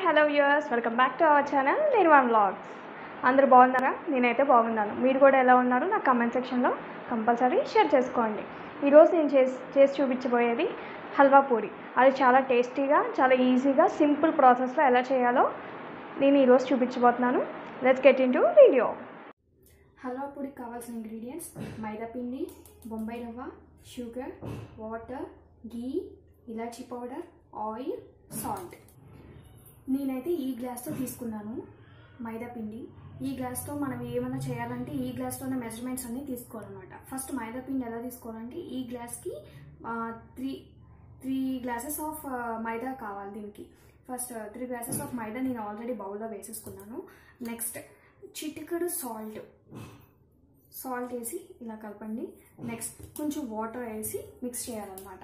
hello viewers welcome back to our channel నేను one vlogs అందరూ బాగున్నారా నేనైతే బాగున్నాను మీరు కూడా ఎలా ఉన్నారో నా కమెంట్ సెక్షన్లో కంపల్సరీ షేర్ చేసుకోండి ఈరోజు నేను చేసి చేసి చూపించబోయేది హల్వా పూరి అది చాలా టేస్టీగా చాలా ఈజీగా సింపుల్ ప్రాసెస్లో ఎలా చేయాలో నేను ఈరోజు చూపించబోతున్నాను let's get into video halwa పూరికి కావాల్సిన ఇంగ్రీడియంట్స్ మైదా పిండి Bombay rava sugar water ghee elaichi powder oil salt నేనైతే ఈ గ్లాస్తో తీసుకున్నాను మైదా పిండి ఈ గ్లాస్తో మనం ఏమైనా చేయాలంటే ఈ గ్లాస్తోనే మెజర్మెంట్స్ అన్నీ తీసుకోవాలన్నమాట ఫస్ట్ మైదా పిండి ఎలా తీసుకోవాలంటే ఈ గ్లాస్కి three three glasses of maida కావాలి దీనికి first three glasses of maida నేను ఆల్రెడీ బౌల్లో వేసేసుకున్నాను నెక్స్ట్ చిటికడు సాల్ట్ సాల్ట్ వేసి ఇలా కలపండి నెక్స్ట్ కొంచెం వాటర్ వేసి మిక్స్ చేయాలన్నమాట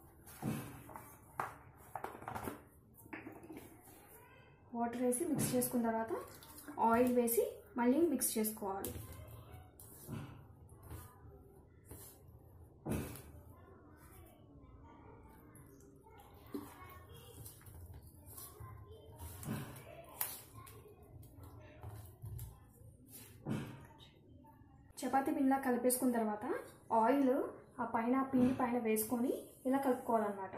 వాటర్ వేసి మిక్స్ చేసుకున్న తర్వాత ఆయిల్ వేసి మళ్ళీ మిక్స్ చేసుకోవాలి చపాతీ పిండిలా కలిపేసుకున్న తర్వాత ఆయిల్ ఆ పైన ఆ పిండి పైన వేసుకొని ఇలా కలుపుకోవాలన్నమాట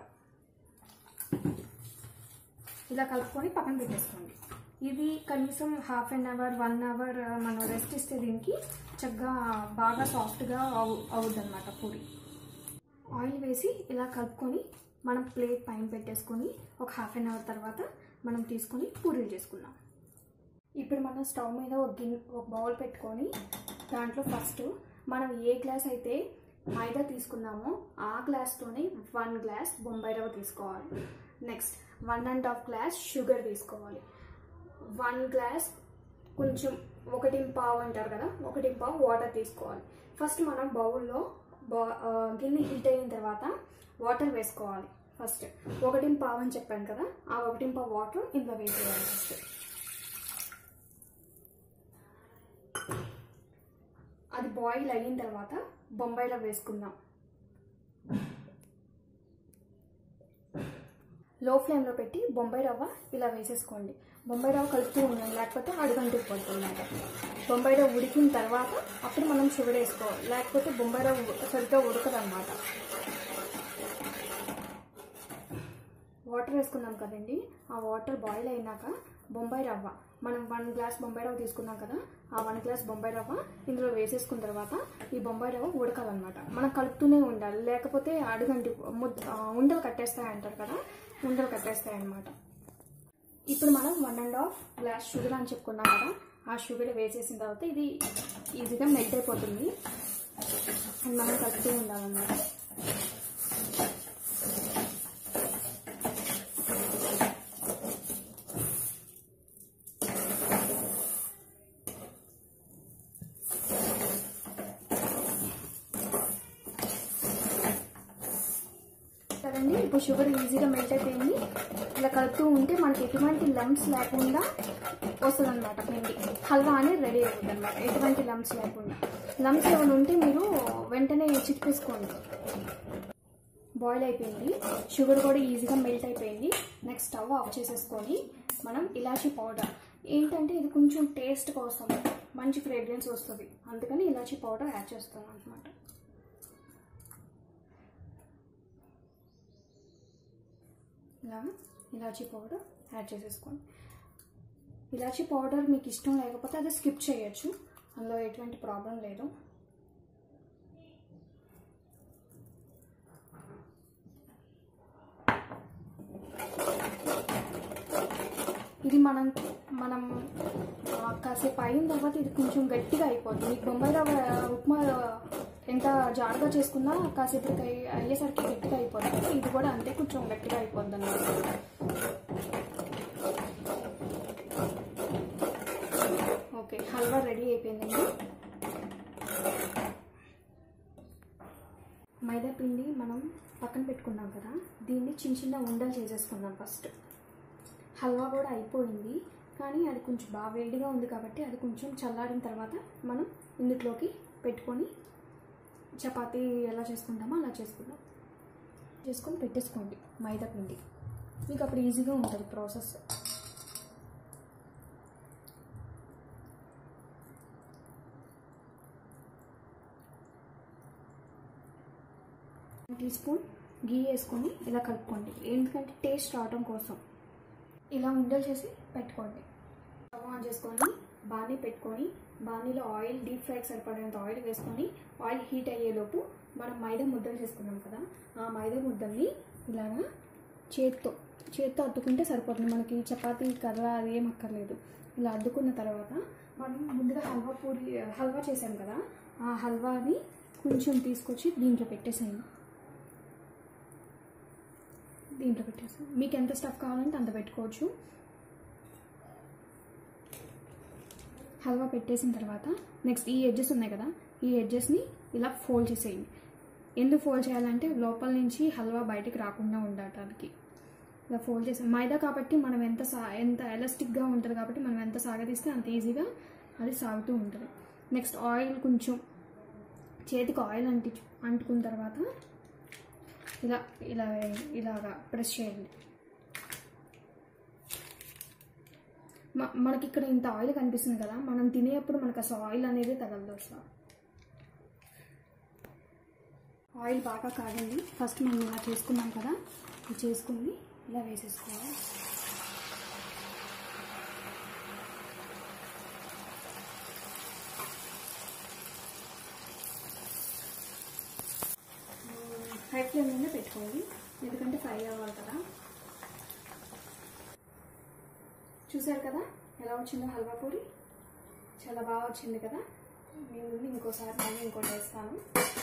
ఇలా కలుపుకొని పక్కన పెట్టేసుకోండి ఇది కనీసం half an hour one hour మనం రెస్ట్ ఇస్తే దీనికి చక్కగా బాగా సాఫ్ట్గా అవు అవుద్ది అనమాట పూరి ఆయిల్ వేసి ఇలా కలుపుకొని మనం ప్లేట్ పైన పెట్టేసుకొని ఒక హాఫ్ అన్ అవర్ తర్వాత మనం తీసుకొని పూరీలు చేసుకుందాం ఇప్పుడు మనం స్టవ్ మీద ఒక గిన్నె ఒక బౌల్ పెట్టుకొని దాంట్లో ఫస్ట్ మనం ఏ గ్లాస్ అయితే మైదా తీసుకున్నామో ఆ గ్లాస్తోనే వన్ గ్లాస్ బొంబాయి రవ్వ తీసుకోవాలి next one and half glass sugar తీసుకోవాలి వన్ గ్లాస్ కొంచెం ఒకటి పావు అంటారు కదా ఒకటి పావు వాటర్ తీసుకోవాలి ఫస్ట్ మనం బౌల్లో బా గిన్నె హీట్ అయిన తర్వాత వాటర్ వేసుకోవాలి ఫస్ట్ ఒకటి పావు అని చెప్పాను కదా ఆ ఒకటి పావు వాటర్ ఇందులో వేసేయాలి ఫస్ట్ అది బాయిల్ అయిన తర్వాత బొంబాయి రవ్వ వేసుకుందాం లో ఫ్లేమ్లో పెట్టి బొంబాయి రవ్వ ఇలా వేసేసుకోండి బొంబాయి రవ్వ కలుపుతూ ఉండండి లేకపోతే అడుగంటికి పడుతుందన్నమాట బొంబాయి రవ్వ ఉడికిన తర్వాత అప్పుడు మనం షుగర్ వేసుకోవాలి లేకపోతే బొంబాయి రవ్వ సరిగ్గా ఉడకదన్నమాట వాటర్ వేసుకున్నాం కదండి ఆ వాటర్ బాయిల్ అయినాక బొంబాయి రవ్వ మనం వన్ గ్లాస్ బొంబాయి రవ్వ తీసుకున్నాం కదా ఆ వన్ గ్లాస్ బొంబాయి రవ్వ ఇందులో వేసేసుకున్న తర్వాత ఈ బొంబాయి రవ్వ ఉడకాలన్నమాట మనం కలుపుతూనే ఉండాలి లేకపోతే అడుగంటి ముద్ద ఉండలు కట్టేస్తాయి అంటారు కదా ఉండలు కట్టేస్తాయి అన్నమాట ఇప్పుడు మనం one and half glass sugar అని చెప్పుకున్నాం కదా ఆ షుగర్ వేసేసిన తర్వాత ఇది ఈజీగా మెల్ట్ అయిపోతుంది అండ్ మనం కలుపుతూ ఉండాలన్నమాట కదండి ఇప్పుడు షుగర్ ఈజీగా మెల్ట్ అయిపోయింది ఇలా కలుపుతూ ఉంటే మనకి ఎటువంటి లమ్స్ లేకుండా వస్తుంది అనమాట పిండి హల్వా అనేది రెడీ అవుతుంది అనమాట ఎటువంటి లమ్స్ లేకుండా లమ్స్ ఏమైనా ఉంటే మీరు వెంటనే చిక్కేసుకోండి బాయిల్ అయిపోయింది షుగర్ కూడా ఈజీగా మెల్ట్ అయిపోయింది నెక్స్ట్ స్టవ్ ఆఫ్ చేసేసుకొని మనం ఇలాచీ పౌడర్ ఏంటంటే ఇది కొంచెం టేస్ట్ కోసం మంచి ఫ్రేగ్రెన్స్ వస్తుంది అందుకని ఇలాచీ పౌడర్ యాడ్ చేస్తాను అనమాట ఇలా ఇలాచీ పౌడర్ యాడ్ చేసేసుకోండి ఇలాచీ పౌడర్ మీకు ఇష్టం లేకపోతే అది స్కిప్ చేయొచ్చు అందులో ఎటువంటి ప్రాబ్లం లేదు ఇది మనం మనం కాసేపు అయిన తర్వాత ఇది కొంచెం గట్టిగా అయిపోద్ది మీకు బొంబాయి రవ్వ ఉప్మా ఎంత జారుగా చేసుకున్నా కాసేపు అయ్యేసరికి గట్టిగా అయిపోతుంది ఇది కూడా అంతే కొంచెం గట్టిగా అయిపోద్ది అన్నమాట ఓకే హల్వా రెడీ అయిపోయిందండి మైదా పిండి మనం పక్కన పెట్టుకున్నాం కదా దీన్ని చిన్న చిన్న ఉండలు చేసేసుకుందాం ఫస్ట్ హల్వా కూడా అయిపోయింది కానీ అది కొంచెం బాగా వేడిగా ఉంది కాబట్టి అది కొంచెం చల్లారిన తర్వాత మనం ఇందులోకి పెట్టుకొని చపాతీ ఎలా చేసుకుంటామో అలా చేసుకుందాం చేసుకొని పెట్టేసుకోండి మైదా పిండి మీకు అప్పుడు ఈజీగా ఉంటుంది ప్రాసెస్ టీ స్పూన్ గీ వేసుకొని ఇలా కలుపుకోండి ఎందుకంటే టేస్ట్ రావడం కోసం ఇలా ఉండలు చేసి పెట్టుకోండి స్టవ్ ఆన్ చేసుకొని బాణీ పెట్టుకొని బాణీలో ఆయిల్ డీప్ ఫ్రైకి సరిపడేంత ఆయిల్ వేసుకొని ఆయిల్ హీట్ అయ్యేలోపు మనం మైదా ముద్దలు చేసుకున్నాం కదా ఆ మైదా ముద్దల్ని ఇలాగా చేత్తో చేత్తో అద్దుకుంటే సరిపోతుంది మనకి చపాతీ కర్ర అది ఏం అక్కర్లేదు ఇలా అద్దుకున్న తర్వాత మనం ముందుగా హల్వా పూరి హల్వా చేసాం కదా ఆ హల్వాని కొంచెం తీసుకొచ్చి దీంట్లో పెట్టేసేయండి దీంట్లో పెట్టేసాం మీకు ఎంత స్టఫ్ కావాలంటే అంత పెట్టుకోవచ్చు హల్వా పెట్టేసిన తర్వాత నెక్స్ట్ ఈ ఎడ్జెస్ ఉన్నాయి కదా ఈ ఎడ్జెస్ని ఇలా ఫోల్డ్ చేసేయండి ఎందుకు ఫోల్డ్ చేయాలంటే లోపల నుంచి హల్వా బయటికి రాకుండా ఉండటానికి ఇలా ఫోల్డ్ చేసి మైదా కాబట్టి మనం ఎంత సా ఎంత ఎలాస్టిక్గా ఉంటుంది కాబట్టి మనం ఎంత సాగదీస్తే అంత ఈజీగా అది సాగుతూ ఉంటుంది నెక్స్ట్ ఆయిల్ కొంచెం చేతికి ఆయిల్ అంటి అంటుకున్న తర్వాత ఇలా ఇలా ఇలాగా ప్రెస్ చేయండి మ- మనకి ఇక్కడ ఇంత ఆయిల్ కనిపిస్తుంది కదా మనం తినేటప్పుడు మనకు అసలు ఆయిల్ అనేది తగలదు అసలు ఆయిల్ బాగా కాగండి ఫస్ట్ మనం ఇలా చేసుకున్నాం కదా ఇది చేసుకుని ఇలా వేసేసుకోవాలి హై ఫ్లేమ్ మీద పెట్టుకోవాలి ఎందుకంటే ఫ్రై అవ్వాలి కదా చూసారు కదా ఎలా వచ్చిందో హల్వా పూరి చాలా బాగా వచ్చింది కదా నేను ముందు ఇంకోసారి మళ్ళీ ఇంకోటి వేస్తాను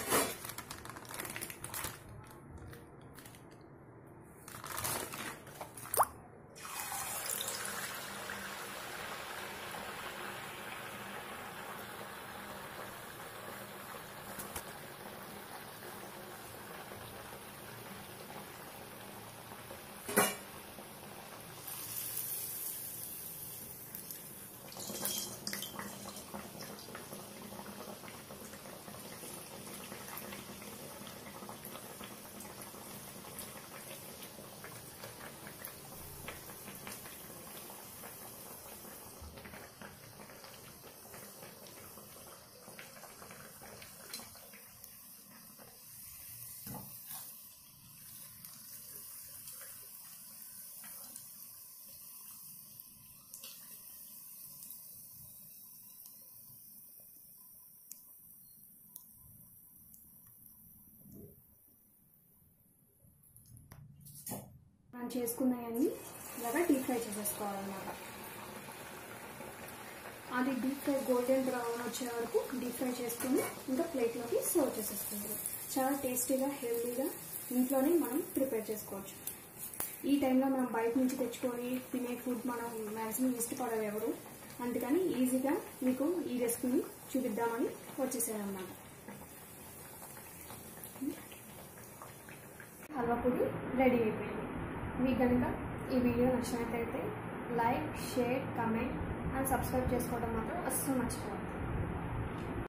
మనం చేసుకున్నాయన్నీ ఇలాగా డీప్ ఫ్రై చేసేసుకోవాలన్నమాట అది డీప్ ఫ్రై గోల్డెన్ బ్రౌన్ వచ్చే వరకు డీప్ ఫ్రై చేసుకుని ఇంకా ప్లేట్లోకి సర్వ్ చేసేసుకుంటాం చాలా టేస్టీగా హెల్తీగా ఇంట్లోనే మనం ప్రిపేర్ చేసుకోవచ్చు ఈ టైంలో మనం బయట నుంచి తెచ్చుకొని తినే ఫుడ్ మనం మ్యాక్సిమం ఇష్టపడరు ఎవరు అందుకని ఈజీగా మీకు ఈ రెసిపీని చూపిద్దామని వచ్చేసారన్నమాట హల్వా పొడి రెడీ అయిపోయింది మీకు కనుక ఈ వీడియో నచ్చినట్లయితే like share comment and subscribe చేసుకోవడం మాత్రం అస్సలు మర్చిపోవద్దు